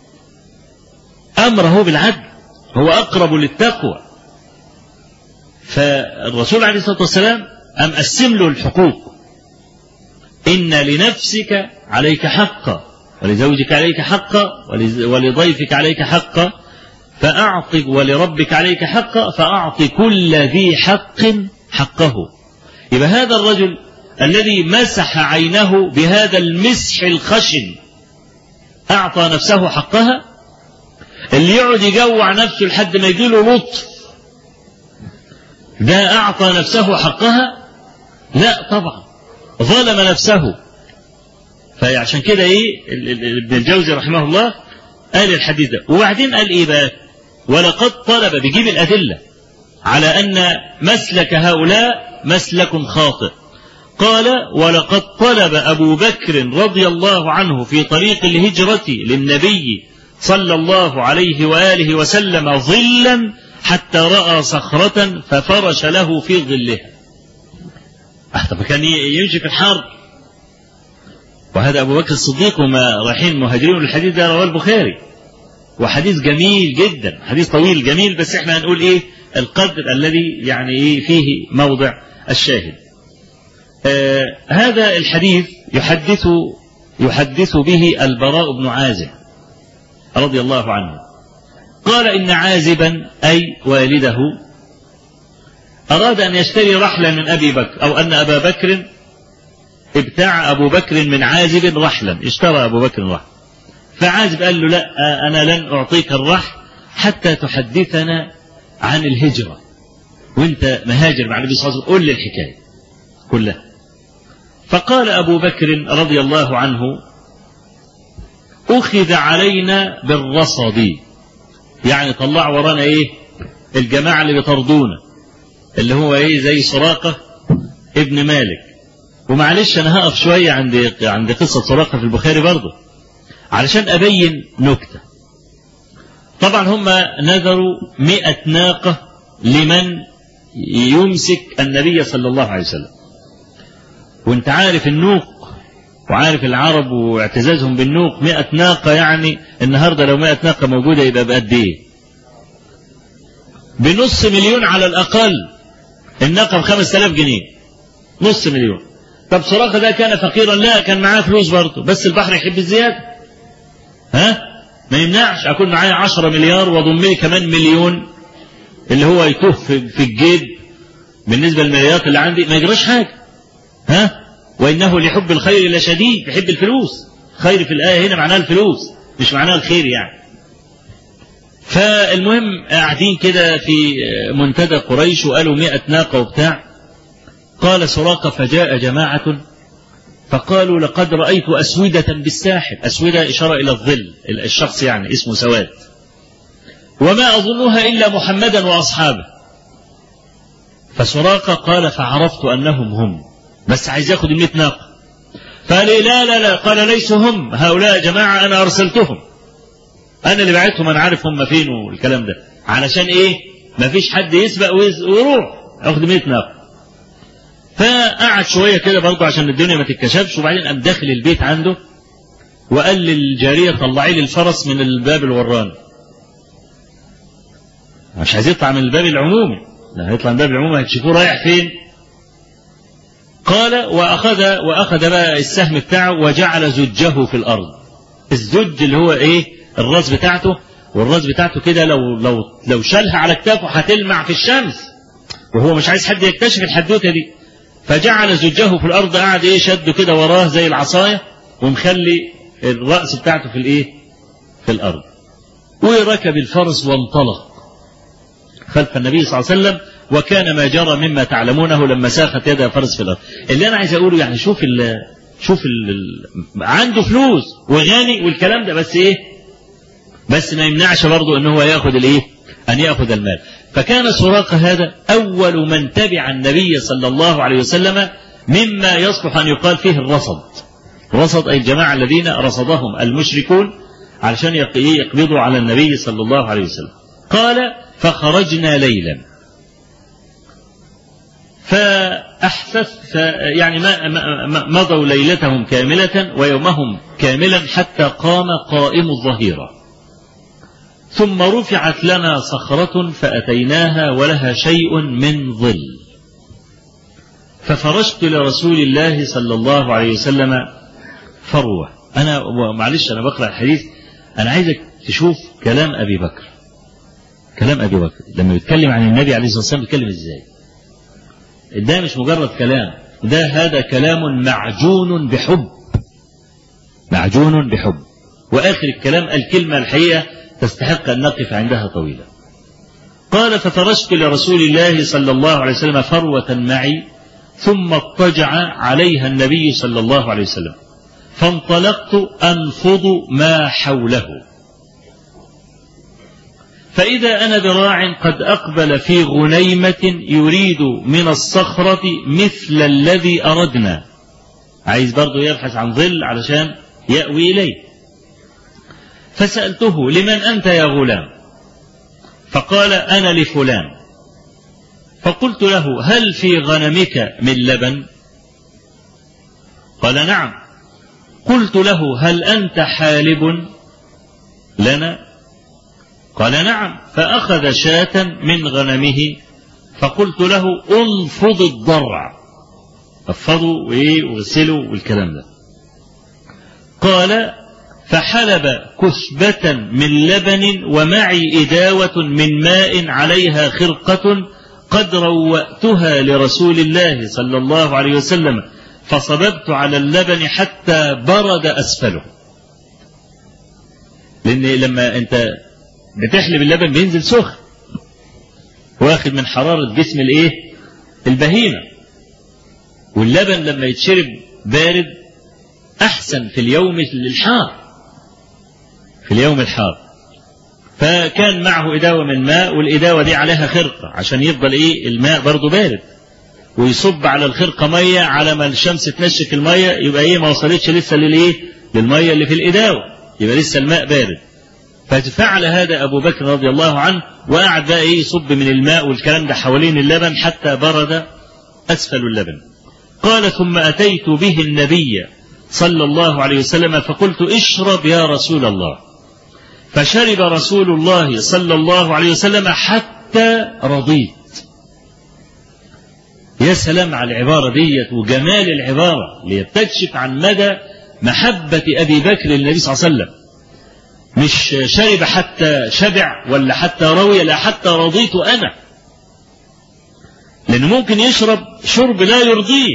أمره بالعدل هو أقرب للتقوى فالرسول عليه الصلاة والسلام أم قسم له الحقوق إن لنفسك عليك حقا ولزوجك عليك حقا ولضيفك عليك حقا فأعط ولربك عليك حقا فأعط كل ذي حق حقه يبقى هذا الرجل الذي مسح عينه بهذا المسح الخشن أعطى نفسه حقها اللي يقعد يجوع نفسه لحد ما يجيله لطف ده أعطى نفسه حقها لا طبعا ظلم نفسه فعشان كده ايه ابن الجوزي رحمه الله قال الحديث ده وبعدين قال ايه بقى ولقد طلب بيجيب الأدلة على أن مسلك هؤلاء مسلك خاطئ قال ولقد طلب أبو بكر رضي الله عنه في طريق الهجرة للنبي صلى الله عليه وآله وسلم ظلا حتى رأى صخرة ففرش له في ظلها طب كان يمشي في الحر وهذا أبو بكر الصديق وما رايحين مهاجرين الحديث ده رواه البخاري وحديث جميل جدا حديث طويل جميل بس احنا هنقول ايه القدر الذي يعني ايه فيه موضع الشاهد آه هذا الحديث يحدث يحدث به البراء بن عازب رضي الله عنه قال إن عازبا أي والده أراد أن يشتري رحلا من أبي بكر أو أن أبا بكر ابتاع أبو بكر من عازب رحلا اشترى أبو بكر رحلا فعازب قال له لا أنا لن أعطيك الرحل حتى تحدثنا عن الهجرة وانت مهاجر مع النبي صلى الله عليه وسلم قل لي الحكاية كلها فقال أبو بكر رضي الله عنه أخذ علينا بالرصد يعني طلع ورانا إيه الجماعة اللي بيطردونا اللي هو إيه زي سراقة ابن مالك ومعلش أنا هقف شوية عند عند قصة سراقة في البخاري برضه علشان أبين نكتة طبعا هم نذروا مئة ناقة لمن يمسك النبي صلى الله عليه وسلم وانت عارف النوق وعارف العرب واعتزازهم بالنوق مئة ناقة يعني النهاردة لو مئة ناقة موجودة يبقى بقد ايه بنص مليون على الأقل الناقة بخمس آلاف جنيه نص مليون طب سراقة ده كان فقيرا لا كان معاه فلوس برضه بس البحر يحب الزيادة ها ما يمنعش أكون معايا عشرة مليار وأضم لي كمان مليون اللي هو يتوه في الجيب بالنسبة للمليارات اللي عندي ما يجراش حاجة ها وإنه لحب الخير لشديد يحب الفلوس خير في الآية هنا معناها الفلوس مش معناها الخير يعني فالمهم قاعدين كده في منتدى قريش وقالوا مئة ناقة وبتاع قال سراقة فجاء جماعة فقالوا لقد رأيت أسودة بالساحل أسودة إشارة إلى الظل الشخص يعني اسمه سواد وما أظنها إلا محمدا وأصحابه فسراقة قال فعرفت أنهم هم بس عايز ياخد المئة ناقة فقال لي لا لا لا قال ليسوا هم هؤلاء جماعة أنا أرسلتهم أنا اللي بعتهم أنا عارف هم فين والكلام ده علشان إيه ما فيش حد يسبق ويروح ياخد 100 ناقة فقعد شوية كده برضه عشان الدنيا ما تتكشفش وبعدين قام داخل البيت عنده وقال للجارية طلعي لي الفرس من الباب الوراني مش عايز يطلع من الباب العمومي لا هيطلع من الباب العمومي هتشوفوه رايح فين قال وأخذ وأخذ بقى السهم بتاعه وجعل زجه في الأرض الزج اللي هو إيه الراس بتاعته والراس بتاعته كده لو لو لو شالها على كتافه هتلمع في الشمس وهو مش عايز حد يكتشف الحدوته دي فجعل زجه في الارض قاعد ايه شده كده وراه زي العصايه ومخلي الراس بتاعته في الايه في الارض وركب الفرس وانطلق خلف النبي صلى الله عليه وسلم وكان ما جرى مما تعلمونه لما ساخت يد فرس في الارض اللي انا عايز اقوله يعني شوف ال شوف ال عنده فلوس وغني والكلام ده بس ايه بس ما يمنعش برضه ان هو ياخذ الايه ان ياخذ المال فكان سراقه هذا اول من تبع النبي صلى الله عليه وسلم مما يصلح ان يقال فيه الرصد رصد اي الجماعه الذين رصدهم المشركون علشان يقبضوا على النبي صلى الله عليه وسلم قال فخرجنا ليلا فأحسس يعني ما مضوا ليلتهم كاملة ويومهم كاملا حتى قام قائم الظهيرة ثم رفعت لنا صخرة فأتيناها ولها شيء من ظل ففرشت لرسول الله صلى الله عليه وسلم فروة أنا معلش أنا بقرأ الحديث أنا عايزك تشوف كلام أبي بكر كلام أبي بكر لما يتكلم عن النبي عليه الصلاة والسلام بيتكلم إزاي ده مش مجرد كلام ده هذا كلام معجون بحب معجون بحب وآخر الكلام الكلمة الحقيقة تستحق أن نقف عندها طويلا قال ففرشت لرسول الله صلى الله عليه وسلم فروة معي ثم اضطجع عليها النبي صلى الله عليه وسلم فانطلقت أنفض ما حوله فإذا أنا براع قد أقبل في غنيمة يريد من الصخرة مثل الذي أردنا عايز برضه يبحث عن ظل علشان يأوي إليه فسألته لمن أنت يا غلام فقال أنا لفلان فقلت له هل في غنمك من لبن قال نعم قلت له هل أنت حالب لنا قال نعم فأخذ شاة من غنمه فقلت له انفض الضرع افضوا وايه واغسلوا والكلام ده قال فحلب كثبة من لبن ومعي إداوة من ماء عليها خرقة قد روأتها لرسول الله صلى الله عليه وسلم فصببت على اللبن حتى برد أسفله لأن لما أنت بتحلب اللبن بينزل سخن واخد من حرارة جسم الايه البهيمة واللبن لما يتشرب بارد أحسن في اليوم الحار في اليوم الحار فكان معه إداوة من ماء والإداوة دي عليها خرقة عشان يفضل إيه الماء برضه بارد ويصب على الخرقة مية على ما الشمس تنشك المية يبقى إيه ما وصلتش لسه للإيه للمية اللي في الإداوة يبقى لسه الماء بارد ففعل هذا أبو بكر رضي الله عنه وقعد بقى إيه يصب من الماء والكلام ده حوالين اللبن حتى برد أسفل اللبن قال ثم أتيت به النبي صلى الله عليه وسلم فقلت اشرب يا رسول الله فشرب رسول الله صلى الله عليه وسلم حتى رضيت يا سلام على العبارة ديت وجمال العبارة ليستكشف عن مدى محبة أبي بكر للنبي صلى الله عليه وسلم مش شرب حتى شبع ولا حتى روي لا حتى رضيت أنا لأنه ممكن يشرب شرب لا يرضيه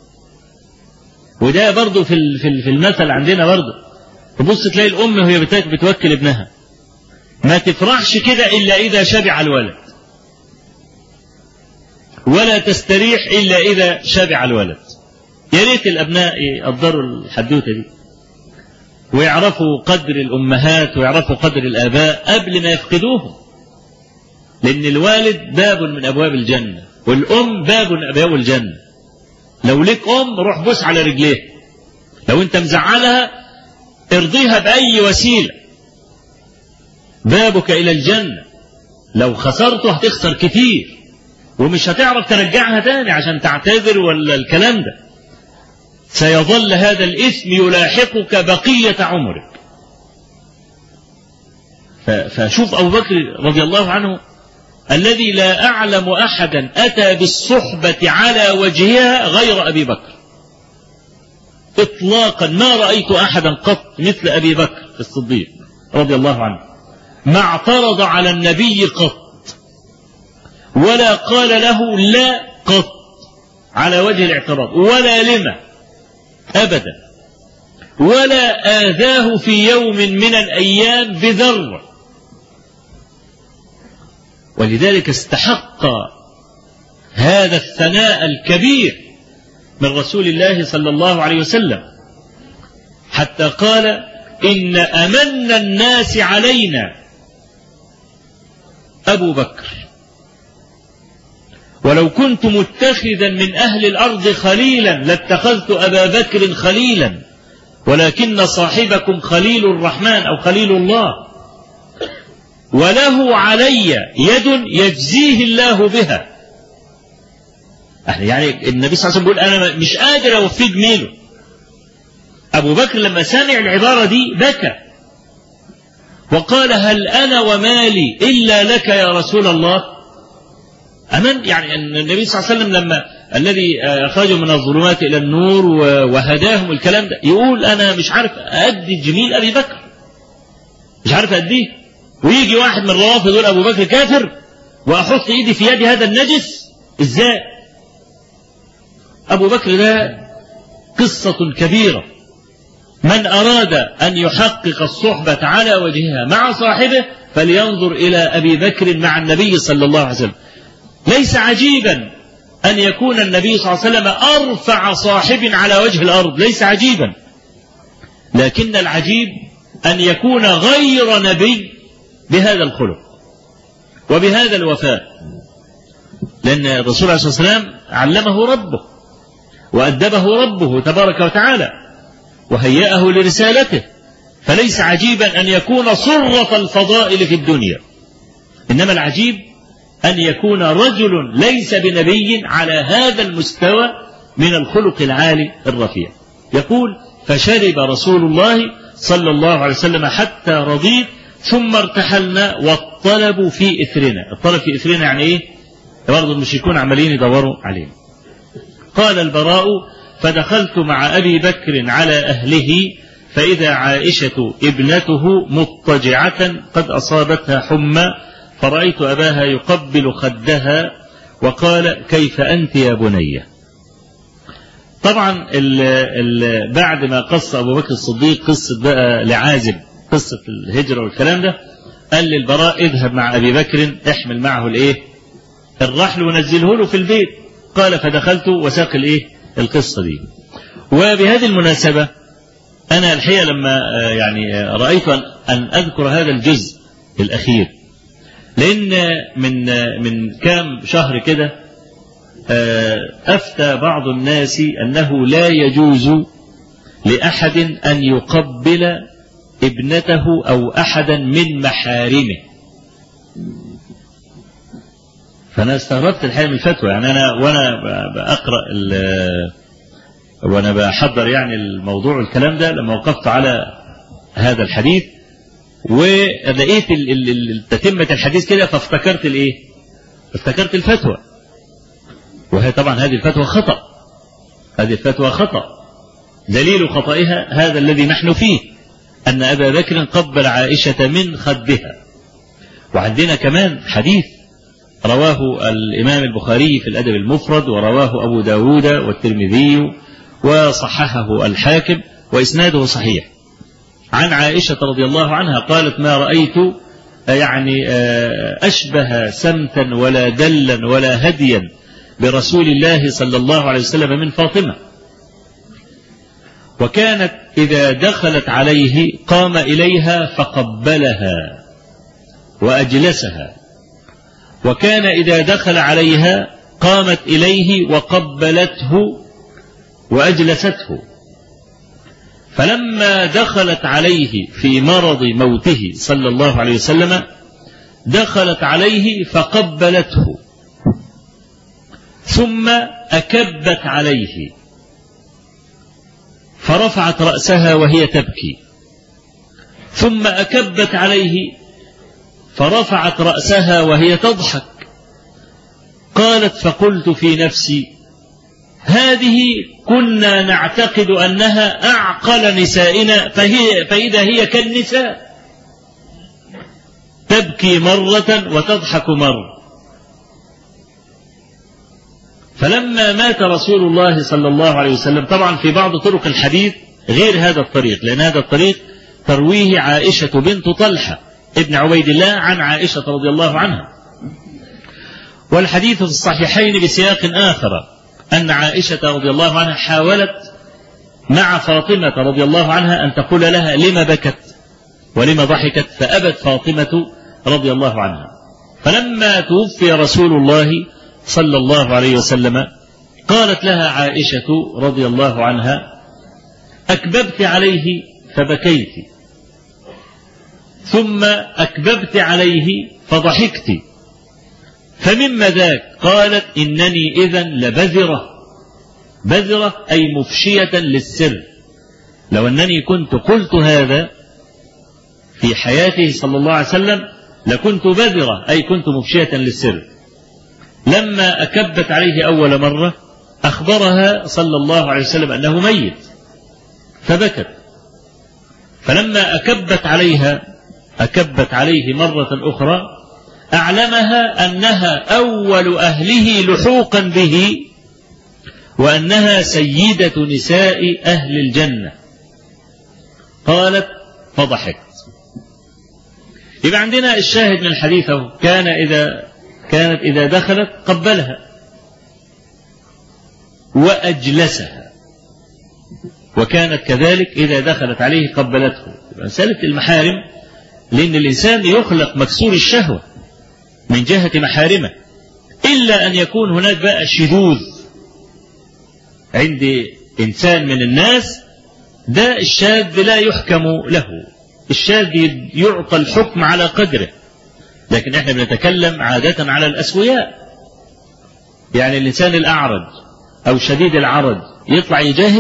وده برضه في في المثل عندنا برضه تبص تلاقي الأم وهي بتوكل ابنها ما تفرحش كده إلا إذا شبع الولد ولا تستريح إلا إذا شبع الولد يا ريت الأبناء يقدروا الحدوتة دي ويعرفوا قدر الأمهات ويعرفوا قدر الآباء قبل ما يفقدوهم لأن الوالد باب من أبواب الجنة والأم باب من أبواب الجنة لو ليك أم روح بص على رجليها لو أنت مزعلها ارضيها بأي وسيلة بابك إلى الجنة لو خسرته هتخسر كتير ومش هتعرف ترجعها تاني عشان تعتذر ولا الكلام ده سيظل هذا الإثم يلاحقك بقية عمرك فشوف أبو بكر رضي الله عنه الذي لا أعلم أحدا أتى بالصحبة على وجهها غير أبي بكر إطلاقا ما رأيت أحدا قط مثل أبي بكر الصديق رضي الله عنه ما اعترض على النبي قط ولا قال له لا قط على وجه الاعتراض ولا لما أبدا ولا آذاه في يوم من الأيام بذرة ولذلك استحق هذا الثناء الكبير من رسول الله صلى الله عليه وسلم حتى قال إن أمن الناس علينا أبو بكر ولو كنت متخذا من أهل الأرض خليلا لاتخذت أبا بكر خليلا ولكن صاحبكم خليل الرحمن أو خليل الله وله علي يد يجزيه الله بها يعني النبي صلى الله عليه وسلم بيقول أنا مش قادر أوفي جميله أبو بكر لما سمع العبارة دي بكى وقال هل أنا ومالي إلا لك يا رسول الله أمن يعني أن النبي صلى الله عليه وسلم لما الذي أخرجهم من الظلمات إلى النور وهداهم الكلام ده يقول أنا مش عارف أدي جميل أبي بكر مش عارف أديه ويجي واحد من الروافض يقول أبو بكر كافر وأحط إيدي في يد هذا النجس إزاي أبو بكر ده قصة كبيرة من أراد أن يحقق الصحبة على وجهها مع صاحبه فلينظر إلى أبي بكر مع النبي صلى الله عليه وسلم ليس عجيبا أن يكون النبي صلى الله عليه وسلم أرفع صاحب على وجه الأرض ليس عجيبا لكن العجيب أن يكون غير نبي بهذا الخلق وبهذا الوفاء لأن الرسول عليه الصلاة والسلام علمه ربه وأدبه ربه تبارك وتعالى وهيأه لرسالته فليس عجيبا أن يكون صرة الفضائل في الدنيا إنما العجيب أن يكون رجل ليس بنبي على هذا المستوى من الخلق العالي الرفيع يقول فشرب رسول الله صلى الله عليه وسلم حتى رضيت ثم ارتحلنا والطلب في إثرنا الطلب في إثرنا يعني إيه برضه المشركون عمالين يدوروا علينا قال البراء فدخلت مع أبي بكر على أهله فإذا عائشة ابنته مضطجعة قد أصابتها حمى فرأيت أباها يقبل خدها وقال كيف أنت يا بني طبعا ال ال بعد ما قص أبو بكر الصديق قصة بقى لعازب قصة الهجرة والكلام ده قال للبراء اذهب مع أبي بكر احمل معه الإيه الرحل ونزله له في البيت قال فدخلت وساق الإيه القصة دي وبهذه المناسبة أنا الحقيقة لما يعني رأيت أن أذكر هذا الجزء الأخير لأن من من كام شهر كده أفتى بعض الناس أنه لا يجوز لأحد أن يقبل ابنته أو أحدا من محارمه فأنا استغربت الحقيقة من الفتوى يعني أنا وأنا بقرأ وأنا بحضر يعني الموضوع والكلام ده لما وقفت على هذا الحديث ولقيت تتمة الحديث كده فافتكرت الايه؟ افتكرت الفتوى وهي طبعا هذه الفتوى خطأ هذه الفتوى خطأ دليل خطئها هذا الذي نحن فيه أن أبا بكر قبل عائشة من خدها وعندنا كمان حديث رواه الإمام البخاري في الأدب المفرد ورواه أبو داود والترمذي وصححه الحاكم وإسناده صحيح عن عائشة رضي الله عنها قالت ما رأيت يعني أشبه سمتا ولا دلا ولا هديا برسول الله صلى الله عليه وسلم من فاطمة وكانت إذا دخلت عليه قام إليها فقبلها وأجلسها وكان إذا دخل عليها قامت إليه وقبلته وأجلسته فلما دخلت عليه في مرض موته صلى الله عليه وسلم دخلت عليه فقبلته ثم أكبت عليه فرفعت رأسها وهي تبكي ثم أكبت عليه فرفعت رأسها وهي تضحك قالت فقلت في نفسي هذه كنا نعتقد أنها أعقل نسائنا فهي فإذا هي كالنساء تبكي مرة وتضحك مرة فلما مات رسول الله صلى الله عليه وسلم طبعا في بعض طرق الحديث غير هذا الطريق لأن هذا الطريق ترويه عائشة بنت طلحة ابن عبيد الله عن عائشة رضي الله عنها والحديث في الصحيحين بسياق آخر أن عائشة رضي الله عنها حاولت مع فاطمة رضي الله عنها أن تقول لها لما بكت ولما ضحكت فأبت فاطمة رضي الله عنها فلما توفي رسول الله صلى الله عليه وسلم قالت لها عائشة رضي الله عنها أكببت عليه فبكيت ثم أكببت عليه فضحكت فمما ذاك قالت إنني إذا لبذرة بذرة أي مفشية للسر لو أنني كنت قلت هذا في حياته صلى الله عليه وسلم لكنت بذرة أي كنت مفشية للسر لما أكبت عليه أول مرة أخبرها صلى الله عليه وسلم أنه ميت فبكت فلما أكبت عليها أكبت عليه مرة أخرى أعلمها أنها أول أهله لحوقا به وأنها سيدة نساء أهل الجنة قالت فضحكت يبقى عندنا الشاهد من الحديث أهو كان إذا كانت إذا دخلت قبلها وأجلسها وكانت كذلك إذا دخلت عليه قبلته مسألة المحارم لأن الإنسان يخلق مكسور الشهوة من جهة محارمه إلا أن يكون هناك بقى شذوذ عند إنسان من الناس ده الشاذ لا يحكم له الشاذ يعطى الحكم على قدره لكن احنا بنتكلم عادة على الأسوياء يعني الإنسان الأعرج أو شديد العرج يطلع يجاهد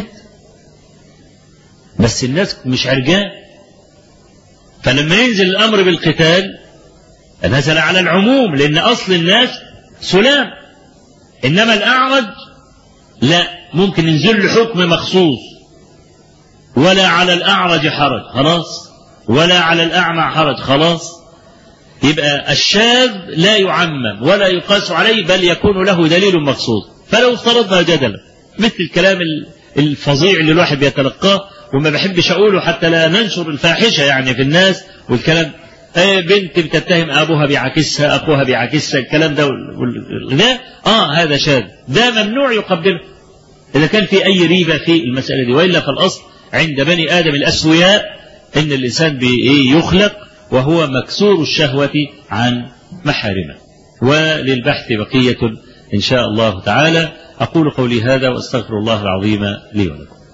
بس الناس مش عرجان فلما ينزل الأمر بالقتال نزل على العموم لأن أصل الناس سلام إنما الأعرج لا ممكن ينزل له حكم مخصوص ولا على الأعرج حرج خلاص ولا على الأعمى حرج خلاص يبقى الشاذ لا يعمم ولا يقاس عليه بل يكون له دليل مخصوص فلو افترضنا جدلا مثل الكلام الفظيع اللي الواحد بيتلقاه وما بحبش اقوله حتى لا ننشر الفاحشه يعني في الناس والكلام ايه بنت بتتهم ابوها بيعاكسها اخوها بيعاكسها الكلام ده ده اه هذا شاذ ده ممنوع يقبله اذا كان في اي ريبه في المساله دي والا فالاصل عند بني ادم الاسوياء ان الانسان يخلق وهو مكسور الشهوه عن محارمه وللبحث بقيه ان شاء الله تعالى اقول قولي هذا واستغفر الله العظيم لي ولكم